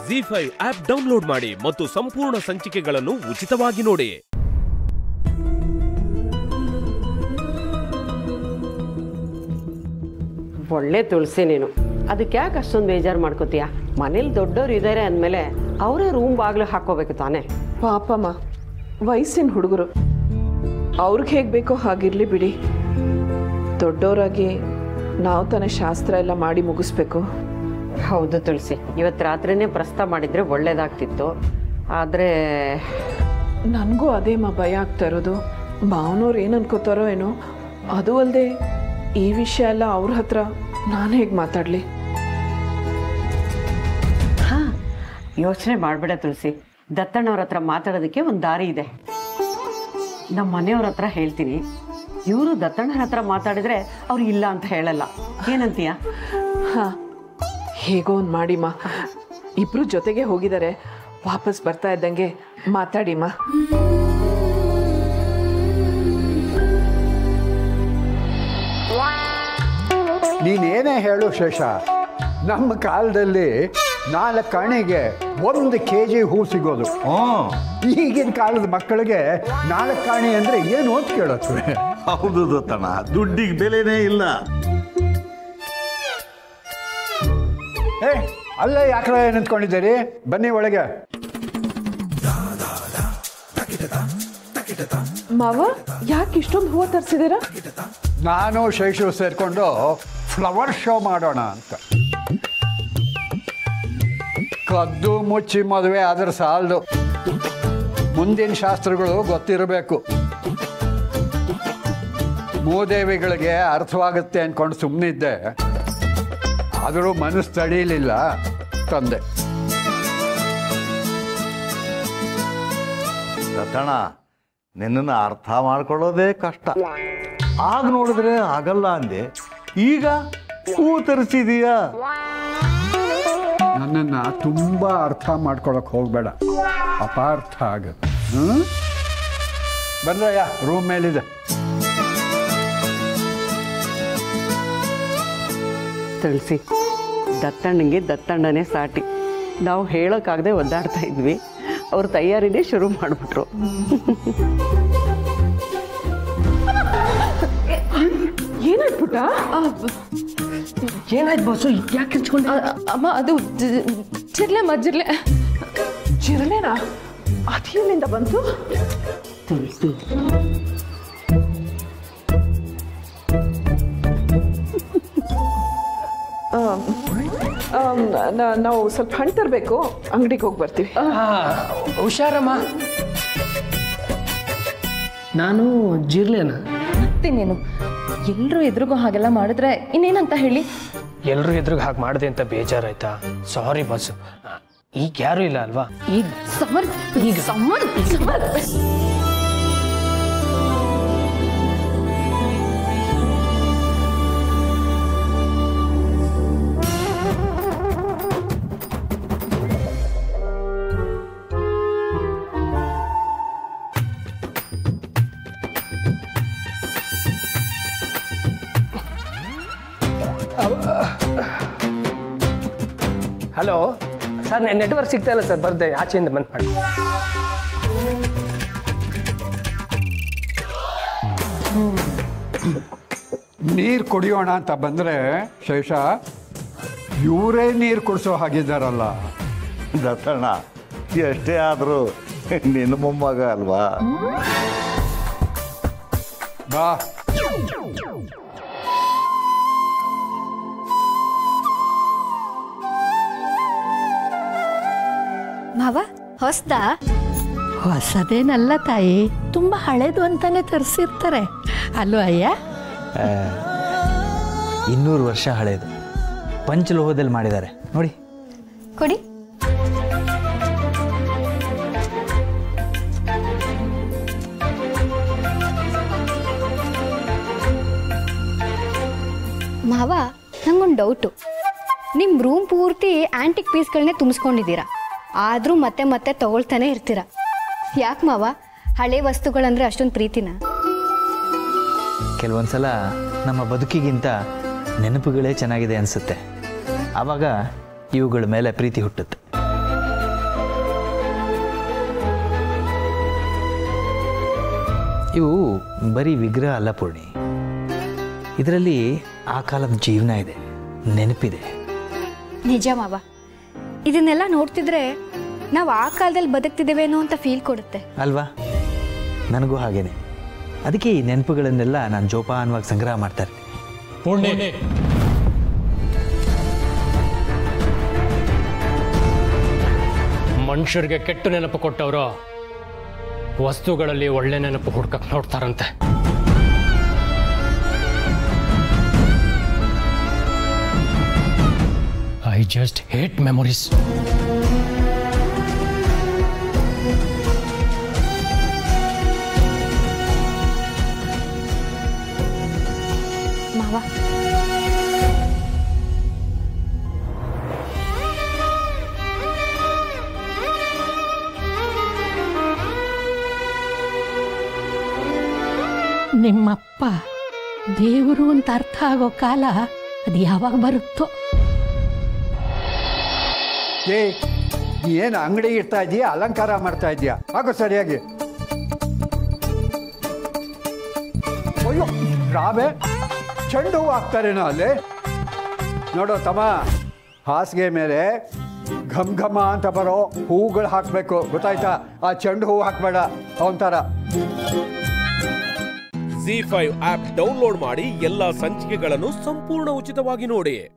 G five app download ಮಾಡಿ ಮತ್ತು ಸಂಪೂರ್ಣ ಸಂಚಿಕೆಗಳನ್ನು ಉಚಿತವಾಗಿ ನೋಡಿ ಒಳ್ಳೆ ತುಳಸಿ ನೀನು ಅದಕ್ಕೆ ಯಾಕೆ ಅಷ್ಟೊಂದು ಬೇಜಾರು ಮಾಡ್ಕೋತೀಯ ಮನೇಲಿ ದೊಡ್ಡವ್ರು ಇದ್ದಾರೆ ಅಂದಮೇಲೆ ಅವರೇ ರೂಮ್ ಬಾಗಿಲು ಹಾಕೋಬೇಕು ತಾನೇ ಪಾಪಮ್ಮ ವಯಸ್ಸಿನ ಹುಡುಗರು ಅವ್ರಿಗೆ ಹೇಗೆ ಬೇಕೋ ಹಾಗಿರ್ಲಿ ಬಿಡಿ ದೊಡ್ಡವರಾಗಿ ನಾವು ತಾನೇ ಶಾಸ್ತ್ರ ಎಲ್ಲ ಮಾಡಿ ಮುಗಿಸ್ಬೇಕು ಹೌದು ತುಳಸಿ ಇವತ್ತು ರಾತ್ರಿನೇ ಪ್ರಸ್ತಾವ ಮಾಡಿದರೆ ಒಳ್ಳೇದಾಗ್ತಿತ್ತು ಆದರೆ ನನಗೂ ಅದೇ ಮಾ ಭಯ ಆಗ್ತಾ ಇರೋದು ಮಾವನವ್ರು ಏನು ಅನ್ಕೋತಾರೋ ಏನೋ ಅದು ಅಲ್ಲದೆ ಈ ವಿಷಯ ಎಲ್ಲ ಅವ್ರ ಹತ್ರ ನಾನು ಹೇಗೆ ಮಾತಾಡಲಿ ಹಾಂ ಯೋಚನೆ ಮಾಡಬೇಡ ತುಳಸಿ ದತ್ತಣ್ಣವ್ರ ಹತ್ರ ಮಾತಾಡೋದಕ್ಕೆ ಒಂದು ದಾರಿ ಇದೆ ನಮ್ಮ ಮನೆಯವ್ರ ಹತ್ರ ಹೇಳ್ತೀನಿ ಇವರು ದತ್ತಣ್ಣರ ಹತ್ರ ಮಾತಾಡಿದ್ರೆ ಅವ್ರು ಇಲ್ಲ ಅಂತ ಹೇಳಲ್ಲ ಏನಂತೀಯ ಹಾಂ ಹೇಗೋ ಒಂದು ಮಾಡಿಮ್ಮ ಇಬ್ರು ಜೊತೆಗೆ ಹೋಗಿದ್ದಾರೆ ವಾಪಸ್ ಬರ್ತಾ ಇದ್ದಂಗೆ ಮಾತಾಡಿಮ್ಮ ನೀನೇನೇ ಹೇಳು ಶೇಷ ನಮ್ಮ ಕಾಲದಲ್ಲಿ ನಾಲ್ಕು ಕಣಿಗೆ ಒಂದು ಕೆ ಜಿ ಹೂ ಸಿಗೋದು ಈಗಿನ ಕಾಲದ ಮಕ್ಕಳಿಗೆ ನಾಲ್ಕು ಕಾಣಿ ಅಂದರೆ ಏನು ಅಂತ ಕೇಳತ್ವೆ ಹೌದು ದತ್ತಣ್ಣ ದುಡ್ಡಿಗೆ ಬೆಲೆನೇ ಇಲ್ಲ ಏ ಅಲ್ಲೇ ಯಾಕ್ರ ನಿಂತ್ಕೊಂಡಿದ್ದೀರಿ ಬನ್ನಿ ಒಳಗೆ ಮಾವ ಯಾಕೆ ಇಷ್ಟೊಂದು ಹೂವು ತರಿಸಿದ್ದೀರಾ ನಾನು ಶೇಷು ಸೇರಿಕೊಂಡು ಫ್ಲವರ್ ಶೋ ಮಾಡೋಣ ಅಂತ ಕದ್ದು ಮುಚ್ಚಿ ಮದುವೆ ಆದ್ರೆ ಸಾಲದು ಮುಂದಿನ ಶಾಸ್ತ್ರಗಳು ಗೊತ್ತಿರಬೇಕು ಮೂದೇವಿಗಳಿಗೆ ಅರ್ಥವಾಗುತ್ತೆ ಅಂದ್ಕೊಂಡು ಸುಮ್ಮನಿದ್ದೆ ಆದರೂ ಮನಸ್ಸು ತಡೀಲಿಲ್ಲ ತಂದೆ ದತ್ತಣ್ಣ ನಿನ್ನನ್ನು ಅರ್ಥ ಮಾಡ್ಕೊಳ್ಳೋದೇ ಕಷ್ಟ ಆಗ ನೋಡಿದ್ರೆ ಆಗಲ್ಲ ಅಂದೆ ಈಗ ಹೂ ತರಿಸಿದೀಯಾ ನನ್ನನ್ನು ತುಂಬ ಅರ್ಥ ಮಾಡ್ಕೊಳಕ್ಕೆ ಹೋಗಬೇಡ ಅಪಾರ್ಥ ಆಗುತ್ತೆ ಹ್ಞೂ ಬಂದ್ರಯ್ಯ ರೂಮ್ ಮೇಲಿದೆ ತುಳಸಿ ದತ್ತಣ್ಣಂಗೆ ದತ್ತಣ್ಣನೇ ಸಾಟಿ ನಾವು ಹೇಳೋಕ್ಕಾಗದೆ ಒದ್ದಾಡ್ತಾ ಇದ್ವಿ ಅವ್ರ ತಯಾರಿನೇ ಶುರು ಮಾಡಿಬಿಟ್ರು ಏನಾಯ್ತು ಪುಟ್ಟ ಏನಾಯ್ತು ಬಾಸು ಯಾಕೆ ಹಂಚ್ಕೊಂಡೆ ಅಮ್ಮ ಅದು ಜ- ಜಿರ್ಲೆ ಮಜ್ಜಿರ್ಲೆ ಜಿರಳೆನಾ ಅದೇನಿಂದ ಬಂತು ತುಳಸಿ ಆ, ನ- ನಾವು ಸ್ವಲ್ಪ ಹಣ್ಣು ತರಬೇಕು ಅಂಗಡಿಗೆ ಹೋಗಿ ಬರ್ತೀವಿ ಹುಷಾರಮ್ಮ ನಾನು ಜಿರ್ಲೆನ ಮತ್ತೆ ನೀನು ಎಲ್ಲರೂ ಎದುರಿಗೂ ಹಾಗೆಲ್ಲ ಮಾಡಿದ್ರೆ ಇನ್ನೇನಂತ ಹೇಳಿ ಎಲ್ಲರೂ ಎದುರಿಗೆ ಹಾಗೆ ಮಾಡಿದೆ ಅಂತ ಬೇಜಾರಾಯ್ತಾ ಸಾರಿ ಬಾಸು ಈಗ ಯಾರೂ ಇಲ್ಲ ಅಲ್ವಾ ಈಗ ಸಮರ್ ಈಗ ಸಮರ್ ಸಮರ್ ಹಲೋ ಸರ್ ನೆಟ್ವರ್ಕ್ ಸಿಗ್ತಾ ಇಲ್ಲ ಸರ್ ಬರ್ದೆ ಆಚೆಯಿಂದ ಬಂದ್ ಮಾಡಿ ನೀರು ಕುಡಿಯೋಣ ಅಂತ ಬಂದರೆ ಶೇಷ ಇವರೇ ನೀರು ಕುಡಿಸೋ ಹಾಗಿದ್ದಾರಲ್ಲ ದತ್ತಣ್ಣ ಎಷ್ಟೇ ಆದರೂ ನಿನ್ನ ಮೊಮ್ಮಗ ಅಲ್ವಾ ಬಾ ಮಾವ ಹೊಸ್ದಾ ಹೊಸದೇನಲ್ಲ ತಾಯಿ ತುಂಬಾ ಹಳೇದು ಅಂತಾನೆ ತರಿಸಿರ್ತಾರೆ ಅಲ್ವ ಅಯ್ಯ ಇನ್ನೂರು ವರ್ಷ ಹಳೇದು ಪಂಚಲೋಹದಲ್ಲಿ ಮಾಡಿದ್ದಾರೆ ನೋಡಿ ಕೊಡಿ ಮಾವ ನಂಗೊಂದು ಡೌಟು ನಿಮ್ಮ ರೂಮ್ ಪೂರ್ತಿ ಆಂಟಿಕ್ ಪೀಸ್ಗಳನ್ನೇ ತುಂಬಿಸ್ಕೊಂಡಿದ್ದೀರಾ ಆದರೂ ಮತ್ತೆ ಮತ್ತೆ ತಗೊಳ್ತಾನೆ ಇರ್ತೀರ ಯಾಕೆ ಮಾವ ಹಳೆ ವಸ್ತುಗಳಂದ್ರೆ ಅಷ್ಟೊಂದು ಪ್ರೀತಿನ ಕೆಲವೊಂದ್ಸಲ ನಮ್ಮ ಬದುಕಿಗಿಂತ ನೆನಪುಗಳೇ ಚೆನ್ನಾಗಿದೆ ಅನಿಸುತ್ತೆ ಆವಾಗ ಇವುಗಳ ಮೇಲೆ ಪ್ರೀತಿ ಹುಟ್ಟುತ್ತೆ ಇವು ಬರೀ ವಿಗ್ರಹ ಅಲ್ಲ ಪೂರ್ಣಿ ಇದರಲ್ಲಿ ಆ ಕಾಲದ ಜೀವನ ಇದೆ ನೆನಪಿದೆ ನಿಜ ಮಾವ ಇದನ್ನೆಲ್ಲ ನೋಡ್ತಿದ್ರೆ ನಾವು ಆ ಕಾಲದಲ್ಲಿ ಬದುಕ್ತಿದ್ದೇವೇನೋ ಅಂತ ಫೀಲ್ ಕೊಡುತ್ತೆ ಅಲ್ವಾ ನನಗೂ ಹಾಗೇನೆ ಅದಕ್ಕೆ ಈ ನೆನಪುಗಳನ್ನೆಲ್ಲ ನಾನು ಜೋಪಾನವಾಗಿ ಸಂಗ್ರಹ ಮಾಡ್ತಾ ಇರ್ತೀನಿ ಪುಣ್ಯ ಮನುಷ್ಯರಿಗೆ ಕೆಟ್ಟ ನೆನಪು ಕೊಟ್ಟವರು ವಸ್ತುಗಳಲ್ಲಿ ಒಳ್ಳೆ ನೆನಪು ಹುಡ್ಕಕ್ ನೋಡ್ತಾರಂತೆ ಐ ಜಸ್ಟ್ ಹೇಟ್ ಮೆಮೊರೀಸ್ ಮಾವ ನಿಮ್ಮಪ್ಪ ದೇವರು ಅಂತ ಅರ್ಥ ಆಗೋ ಕಾಲ ಅದು ಯಾವಾಗ ಬರುತ್ತೋ ಏ ಏನು ಅಂಗಡಿ ಇಡ್ತಾ ಇದೀಯಾ ಅಲಂಕಾರ ಮಾಡ್ತಾ ಇದೀಯಾ ಆಗೋ ಸರಿಯಾಗಿ ಅಯ್ಯೋ ರಾವೆ ಚೆಂಡು ಹೂವು ಹಾಕ್ತಾರೇನೋ ಅಲ್ಲಿ ನೋಡೋ ತಮ್ಮ ಹಾಸಿಗೆ ಮೇಲೆ ಘಮ್ ಘಮ ಅಂತ ಬರೋ ಹೂಗಳು ಹಾಕಬೇಕು ಗೊತ್ತಾಯ್ತಾ ಆ ಚೆಂಡು ಹೂವು ಹಾಕಬೇಡ ಅವನ ಥರ ಜಿ ಫೈವ್ ಆಪ್ ಡೌನ್ಲೋಡ್ ಮಾಡಿ ಎಲ್ಲಾ ಸಂಚಿಕೆಗಳನ್ನು ಸಂಪೂರ್ಣ ಉಚಿತವಾಗಿ ನೋಡಿ